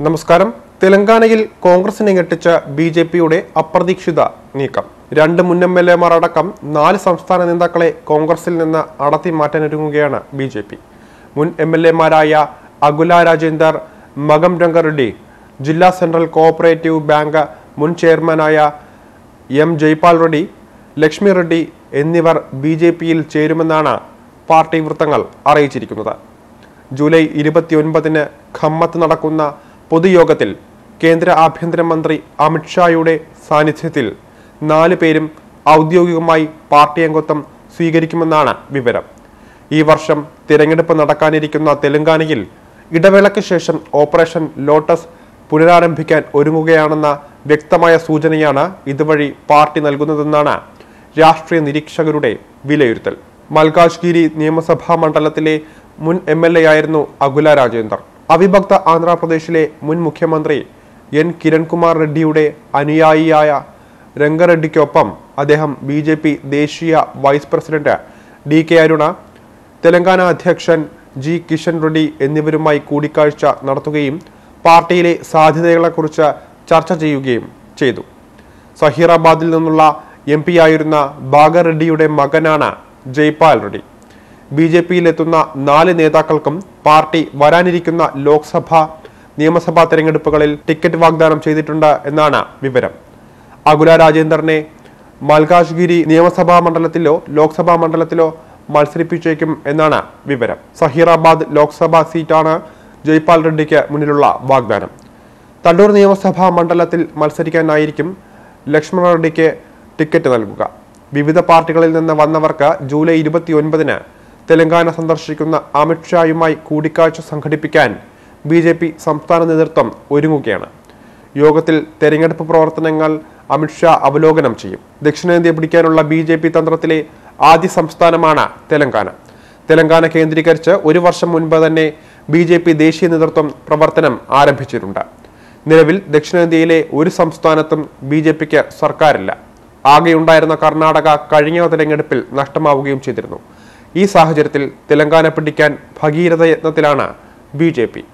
നമസ്കാരം തെലങ്കാനയിൽ കോൺഗ്രസിനെ ഞെട്ടിച്ച ബി ജെ പിയുടെ അപ്രതീക്ഷിത നീക്കം രണ്ട് മുൻ എം എൽ എമാർ അടക്കം നാല് സംസ്ഥാന നേതാക്കളെ കോൺഗ്രസിൽ നിന്ന് അടത്തി മാറ്റാനൊരുങ്ങുകയാണ് ബി ജെ പി മുൻ എം എൽ എമാരായ അകുല രാജേന്ദർ മകം രംഗ റെഡ്ഡി ജില്ലാ സെൻട്രൽ കോഓപ്പറേറ്റീവ് ബാങ്ക് മുൻ ചെയർമാനായ എം ജയ്പാൽ റെഡ്ഡി ലക്ഷ്മി റെഡ്ഡി എന്നിവർ ബി ജെ പിയിൽ ചേരുമെന്നാണ് പാർട്ടി വൃത്തങ്ങൾ അറിയിച്ചിരിക്കുന്നത് ജൂലൈ ഇരുപത്തിയൊൻപതിന് ഖമ്മത്ത് നടക്കുന്ന പൊതുയോഗത്തിൽ കേന്ദ്ര ആഭ്യന്തരമന്ത്രി അമിത്ഷായുടെ സാന്നിധ്യത്തിൽ നാല് പേരും ഔദ്യോഗികമായി പാർട്ടി അംഗത്വം സ്വീകരിക്കുമെന്നാണ് വിവരം ഈ വർഷം തിരഞ്ഞെടുപ്പ് നടക്കാനിരിക്കുന്ന തെലങ്കാനയിൽ ഇടവേളയ്ക്ക് ശേഷം ഓപ്പറേഷൻ ലോട്ടസ് പുനരാരംഭിക്കാൻ ഒരുങ്ങുകയാണെന്ന വ്യക്തമായ സൂചനയാണ് ഇതുവഴി പാർട്ടി നൽകുന്നതെന്നാണ് രാഷ്ട്രീയ നിരീക്ഷകരുടെ വിലയിരുത്തൽ മൽകാജ്ഗിരി നിയമസഭാ മണ്ഡലത്തിലെ മുൻ എം എൽ എ ആയിരുന്നു അകുല രാജേന്ദർ അവിഭക്ത ആന്ധ്രാപ്രദേശിലെ മുൻ മുഖ്യമന്ത്രി എൻ കിരൺകുമാർ റെഡ്ഡിയുടെ അനുയായിയായ രംഗറെഡ്ഡിക്കൊപ്പം അദ്ദേഹം ബി ജെ പി ദേശീയ vice president D K Aruna Telangana അധ്യക്ഷൻ ജി കിഷൻ റെഡ്ഡി എന്നിവരുമായി കൂടിക്കാഴ്ച നടത്തുകയും പാർട്ടിയിലെ സാധ്യതകളെക്കുറിച്ച് ചർച്ച ചെയ്യുകയും ചെയ്തു സഹീറാബാദിൽ നിന്നുള്ള എം പി ആയിരുന്ന ബാഗർ റെഡ്ഡിയുടെ മകനാണ് ജയ്പാൽ റെഡ്ഡി ബി ജെ പിയിലെത്തുന്ന നാല് നേതാക്കൾക്കും പാർട്ടി വരാനിരിക്കുന്ന ലോക്സഭ നിയമസഭാ തെരഞ്ഞെടുപ്പുകളിൽ ടിക്കറ്റ് വാഗ്ദാനം ചെയ്തിട്ടുണ്ട് എന്നാണ് വിവരം അകുല രാജേന്ദറിനെ മൽകാജ്ഗിരി നിയമസഭാ മണ്ഡലത്തിലോ ലോക്സഭാ മണ്ഡലത്തിലോ മത്സരിപ്പിച്ചേക്കും എന്നാണ് വിവരം സഹീറാബാദ് ലോക്സഭാ സീറ്റാണ് ജയ്പാൽ റെഡ്ഡിക്ക് മുന്നിലുള്ള വാഗ്ദാനം തണ്ടൂർ നിയമസഭാ മണ്ഡലത്തിൽ മത്സരിക്കാനായിരിക്കും ലക്ഷ്മണ റെഡ്ഡിക്ക് ടിക്കറ്റ് നൽകുക വിവിധ പാർട്ടികളിൽ നിന്ന് വന്നവർക്ക് ജൂലൈ ഇരുപത്തിയൊൻപതിന് തെലങ്കാന സന്ദർശിക്കുന്ന അമിത്ഷായുമായി കൂടിക്കാഴ്ച സംഘടിപ്പിക്കാൻ ബി ജെ പി സംസ്ഥാന നേതൃത്വം ഒരുങ്ങുകയാണ് യോഗത്തിൽ തെരഞ്ഞെടുപ്പ് പ്രവർത്തനങ്ങൾ അമിത്ഷാ അവലോകനം ചെയ്യും ദക്ഷിണേന്ത്യ പിടിക്കാനുള്ള ബി ജെ പി തന്ത്രത്തിലെ ആദ്യ സംസ്ഥാനമാണ് തെലങ്കാന തെലങ്കാന കേന്ദ്രീകരിച്ച് ഒരു വർഷം മുൻപ് തന്നെ ബി ജെ പി ദേശീയ നേതൃത്വം പ്രവർത്തനം ആരംഭിച്ചിട്ടുണ്ട് നിലവിൽ ദക്ഷിണേന്ത്യയിലെ ഒരു സംസ്ഥാനത്തും ബി ജെ പിക്ക് സർക്കാരില്ല ആകെയുണ്ടായിരുന്ന കർണാടക കഴിഞ്ഞ തെരഞ്ഞെടുപ്പിൽ നഷ്ടമാവുകയും ചെയ്തിരുന്നു ഈ സാഹചര്യത്തിൽ തെലങ്കാന പിടിക്കാൻ ഭഗീരഥ യത്നത്തിലാണ് ബി ജെ പി